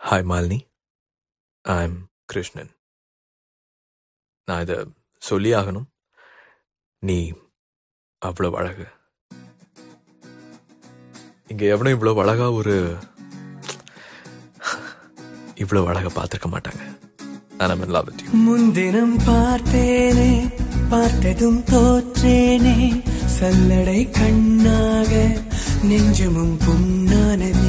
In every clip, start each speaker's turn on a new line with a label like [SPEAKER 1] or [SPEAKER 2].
[SPEAKER 1] Hi Malini I am Krishnan நான் இதை சொல்லி ஆகணும் நீ அவ்வளவு அழகு இங்க எவனும் இவ்வளவு அழகா ஒரு இவ்வளவு அழகா பார்த்திருக்க மாட்டாங்க நான் in love with you
[SPEAKER 2] முன்தினம் பார்த்தேனே பார்த்ததும் தோற்றேனே சல்லடை கண்ணாக நெஞ்சமும் புண்ணானதே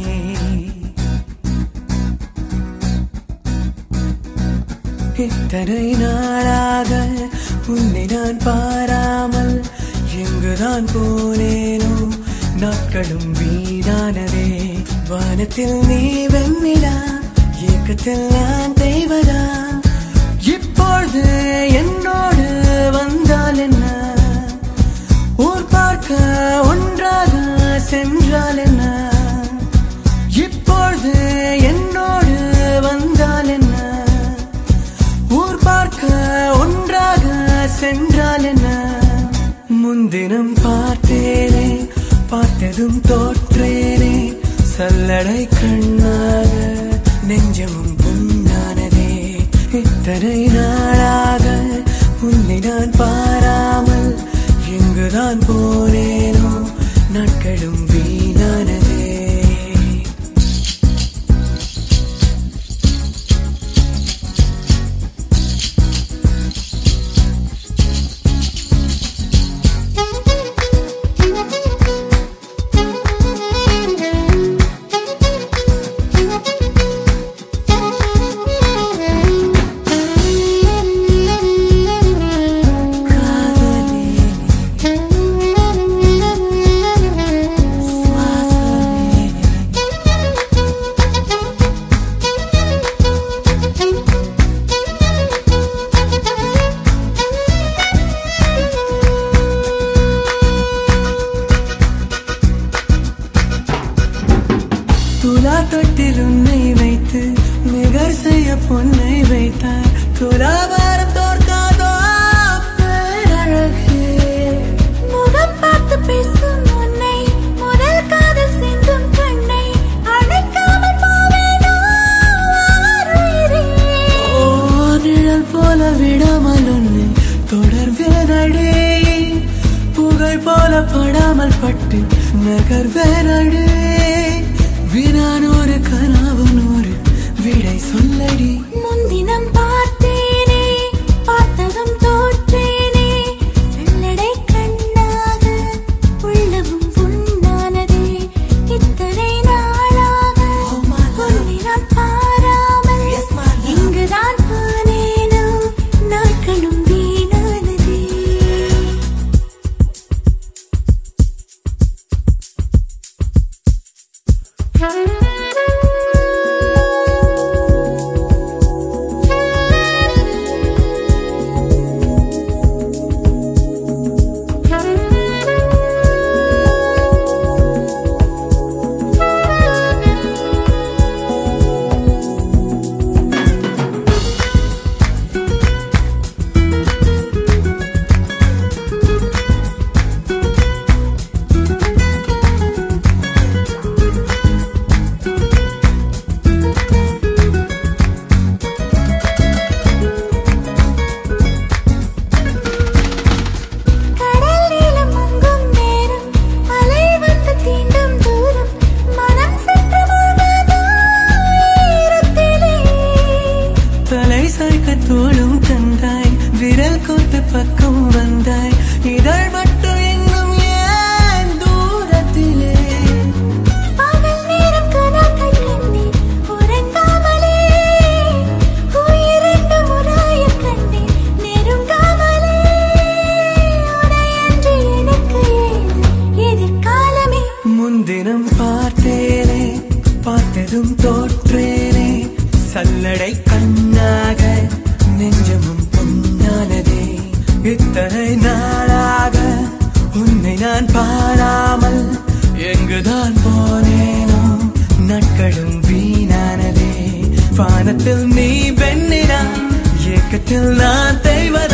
[SPEAKER 2] இத்தனை நாளாக உன்னை நான் பாராமல் எங்குதான் போனேனோ நாட்களும் வீணானதே வானத்தில் நீ வெண்ணிலா ஏக்கத்தில் நான் தெய்வதா இப்பொழுது என்னோடு வந்தால் என்ன ஊர் பார்க்க ஒன்றாக சென்றால் என்ன இப்பொழுது என்னோடு வந்தால் என்ன ஊர் பார்க்க ஒன்றாக சென்றால் என்ன முன்தினம் பார்த்தேனே பார்த்ததும் தோற்றேனே சல்லடை கண்ணாக நெஞ்சமும் புண்ணானதே இத்தனை நாளாக உன்னை நான் பாராமல் எங்குதான் போனேனோ நாட்களும் வீணானதே துலா தொட்டில் உன்னை வைத்து நிகர் செய்ய பொன்னை வைத்தார் துலாபாரம் தோற்காதோ பேரழகே
[SPEAKER 3] முகம் பார்த்து பேசும் உன்னை முதல் காதல் சிந்தும் கண்ணை அணைக்காமல் போவேனோ ஆருயிரே.
[SPEAKER 2] ஓ நிழல் போல விடாமல் உன்னை தொடர்வேனடே புகழ் போல படாமல் பட்டு நகர்வேனடே வினானூறு கனவு நூறு விடை சொல்லடி
[SPEAKER 3] முன்தினம் பார்த்தேனே பார்த்ததும் தோற்றேனே செல்லடை கண்ணாக உள்ளமும் புண்ணானதே இத்தனை நாளாக உன்னை நான் பாராமல் இங்குதான் போனேனோ நாட்களும் வீணானதே கடல் நீளம் மங்கும் நேரம் அலை வந்து தீண்டும் தூரம் மனம் சற்று மூழ்காதோ ஈரத்திலே
[SPEAKER 2] தலை சாய்க்க தோளும் தந்தாய் விரல் கோத்து பக்கம் வந்தாய் இதழ் மட்டும் இன்னும் ஏன் தூரத்திலே
[SPEAKER 3] பகல் நேரம் கனாக்கள் கண்டேன் உறங்காமலே உயிரெண்டு முறாயக் கண்டேன் நெருங்காமலே உனையன்றி எனக்கு ஏது எதிர்காலமே
[SPEAKER 2] முன்தினம் பார்த்தேனே பார்த்ததும் தோற்றேனே சல்லடை கண்ணாக நெஞ்சமும் பொன்னானதே இத்தனை நாளாக உன்னை நான் பாராமல் எங்குதான் போனேனோ நாட்களும் வீணானதே வானத்தில் நீ பெண்ணினா ஏக்கத்தில் நான் தெய்வதா